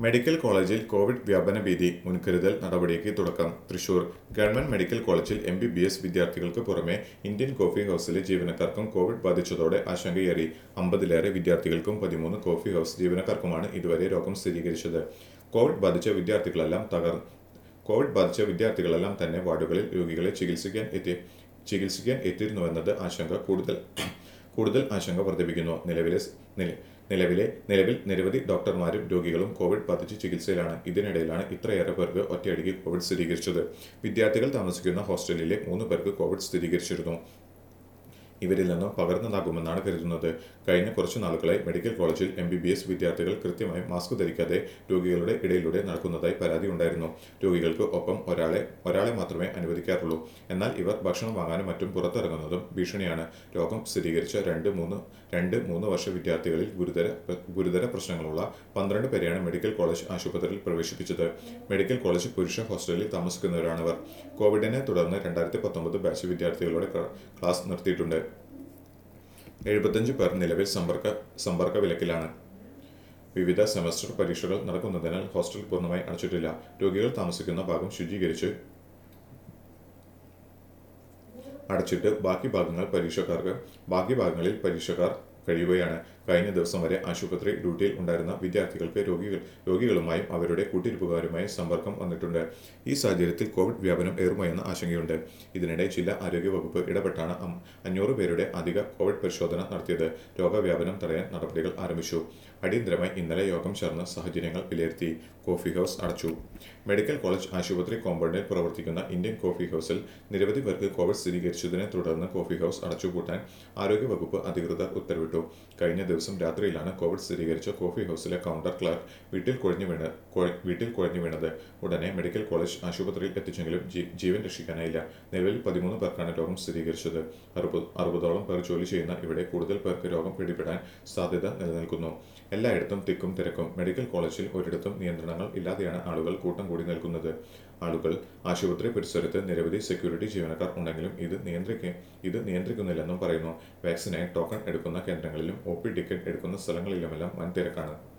medical കോളേജിൽ Covid വ്യാപന ഭീതി മുൻകരുതൽ നടപടിക്ക് തുടക്കം തൃശൂർ ഗവൺമെന്റ് മെഡിക്കൽ കോളേജിൽ എം ബി ബി എസ് വിദ്യാർത്ഥികൾക്ക് പുറമെ ഇന്ത്യൻ കോഫി ഹൌസിലെ ജീവനക്കാർക്കും കോവിഡ് ബാധിച്ചതോടെ ആശങ്കയേറി അമ്പതിലേറെ വിദ്യാർത്ഥികൾക്കും പതിമൂന്ന് കോഫി ഹൌസ് ജീവനക്കാർക്കുമാണ് ഇതുവരെ രോഗം സ്ഥിരീകരിച്ചത് കോവിഡ് ബാധിച്ച വിദ്യാർത്ഥികളെല്ലാം തകർ കോവിഡ് ബാധിച്ച വിദ്യാർത്ഥികളെല്ലാം തന്നെ വാർഡുകളിൽ രോഗികളെ ചികിത്സിക്കാൻ എത്തി ചികിത്സിക്കാൻ എത്തിയിരുന്നുവെന്നത് ആശങ്ക കൂടുതൽ കൂടുതൽ ആശങ്ക വർദ്ധിപ്പിക്കുന്നു നിലവിലെ സ്- നില- നിലവിലെ നിലവിൽ നിരവധി ഡോക്ടർമാരും രോഗികളും കോവിഡ് ബാധിച്ച് ചികിത്സയിലാണ് ഇതിനിടയിലാണ് ഇത്രയേറെ പേർക്ക് ഒറ്റയടിക്ക് കോവിഡ് സ്ഥിരീകരിച്ചത് വിദ്യാർത്ഥികൾ താമസിക്കുന്ന ഹോസ്റ്റലിലെ മൂന്ന് പേർക്ക് കോവിഡ് സ്ഥിരീകരിച്ചിരുന്നു ഇവരിൽ നിന്നും പകർന്നതാകുമെന്നാണ് കരുതുന്നത് കഴിഞ്ഞ കുറച്ചു നാളുകളായി മെഡിക്കൽ കോളേജിൽ എം ബി ബി എസ് വിദ്യാർത്ഥികൾ കൃത്യമായി മാസ്ക് ധരിക്കാതെ രോഗികളുടെ ഇടയിലൂടെ നടക്കുന്നതായി പരാതി ഉണ്ടായിരുന്നു രോഗികൾക്ക് ഒപ്പം ഒരാളെ ഒരാളെ മാത്രമേ അനുവദിക്കാറുള്ളൂ എന്നാൽ ഇവർ ഭക്ഷണം വാങ്ങാനും മറ്റും പുറത്തിറങ്ങുന്നതും ഭീഷണിയാണ് രോഗം സ്ഥിരീകരിച്ച രണ്ട് മൂന്ന് രണ്ട് മൂന്ന് വർഷ വിദ്യാർത്ഥികളിൽ ഗുരുതര ഗുരുതര പ്രശ്നങ്ങളുള്ള പന്ത്രണ്ട് പേരെയാണ് മെഡിക്കൽ കോളേജ് ആശുപത്രിയിൽ പ്രവേശിപ്പിച്ചത് മെഡിക്കൽ കോളേജ് പുരുഷ ഹോസ്റ്റലിൽ താമസിക്കുന്നവരാണിവർ കോവിഡിനെ തുടർന്ന് രണ്ടായിരത്തി പത്തൊമ്പത് ബാച്ച് വിദ്യാർത്ഥികളുടെ ക്ലാ- ക്ലാസ് നിർത്തിയിട്ടുണ്ട് എഴുപത്തഞ്ച് പേർ നിലവിൽ സമ്പർക്ക സമ്പർക്ക വിലക്കിലാണ് വിവിധ സെമസ്റ്റർ പരീക്ഷകൾ നടക്കുന്നതിനാൽ ഹോസ്റ്റൽ പൂർണ്ണമായി അടച്ചിട്ടില്ല രോഗികൾ താമസിക്കുന്ന ഭാഗം ശുചീകരിച്ച് അടച്ചിട്ട് ബാക്കി ഭാഗങ്ങൾ പരീക്ഷക്കാർക്ക് ബാക്കി ഭാഗങ്ങളിൽ പരീക്ഷക്കാർ കഴിയുകയാണ് കഴിഞ്ഞ ദിവസം വരെ ആശുപത്രി ഡ്യൂട്ടിയിൽ ഉണ്ടായിരുന്ന വിദ്യാർത്ഥികൾക്ക് രോഗികൾ രോഗികളുമായും അവരുടെ കൂട്ടിരിപ്പുകാരുമായും സമ്പർക്കം വന്നിട്ടുണ്ട് ഈ സാഹചര്യത്തിൽ കോവിഡ് വ്യാപനം ഏറുമോയെന്ന ആശങ്കയുണ്ട് ഇതിനിടെ ജില്ലാ ആരോഗ്യ വകുപ്പ് ഇടപെട്ടാണ് അം- അഞ്ഞൂറ് പേരുടെ അധിക കോവിഡ് പരിശോധന നടത്തിയത് രോഗവ്യാപനം തടയാൻ നടപടികൾ ആരംഭിച്ചു അടിയന്തരമായി ഇന്നലെ യോഗം ചേർന്ന് സാഹചര്യങ്ങൾ വിലയിരുത്തി കോഫി ഹൗസ് അടച്ചു മെഡിക്കൽ കോളേജ് ആശുപത്രി കോമ്പൗണ്ടിൽ പ്രവർത്തിക്കുന്ന ഇന്ത്യൻ കോഫി ഹൗസിൽ നിരവധി പേർക്ക് കോവിഡ് സ്ഥിരീകരിച്ചതിനെ തുടർന്ന് കോഫി ഹൗസ് അടച്ചുപൂട്ടാൻ ആരോഗ്യവകുപ്പ് അധികൃതർ ഉത്തരവിട്ടു കഴിഞ്ഞ ദിവസം രാത്രിയിലാണ് കോവിഡ് സ്ഥിരീകരിച്ച കോഫി ഹൗസിലെ കൗണ്ടർ ക്ലർക്ക് വീട്ടിൽ കുഴഞ്ഞു വീണ് കുഴ- വീട്ടിൽ കുഴഞ്ഞു വീണത് ഉടനെ മെഡിക്കൽ കോളേജ് ആശുപത്രിയിൽ എത്തിച്ചെങ്കിലും ജീ- ജീവൻ രക്ഷിക്കാനായില്ല നിലവിൽ പതിമൂന്ന് പേർക്കാണ് രോഗം സ്ഥിരീകരിച്ചത് അറുപത് അറുപതോളം പേർ ജോലി ചെയ്യുന്ന ഇവിടെ കൂടുതൽ പേർക്ക് രോഗം പിടിപെടാൻ സാധ്യത നിലനിൽക്കുന്നു എല്ലായിടത്തും തിക്കും തിരക്കും മെഡിക്കൽ കോളേജിൽ ഒരിടത്തും നിയന്ത്രണങ്ങൾ ഇല്ലാതെയാണ് ആളുകൾ കൂട്ടം കൂടി നിൽക്കുന്നത് ആളുകൾ ആശുപത്രി പരിസരത്ത് നിരവധി സെക്യൂരിറ്റി ജീവനക്കാർ ഉണ്ടെങ്കിലും ഇത് നിയന്ത്രിക്ക ഇത് നിയന്ത്രിക്കുന്നില്ലെന്നും പറയുന്നു വാക്സിനായി ടോക്കൺ എടുക്കുന്ന കേന്ദ്രങ്ങളിലും ഒ പി ടിക്കറ്റ് എടുക്കുന്ന സ്ഥലങ്ങളിലുമെല്ലാം വൻ തിരക്കാണ്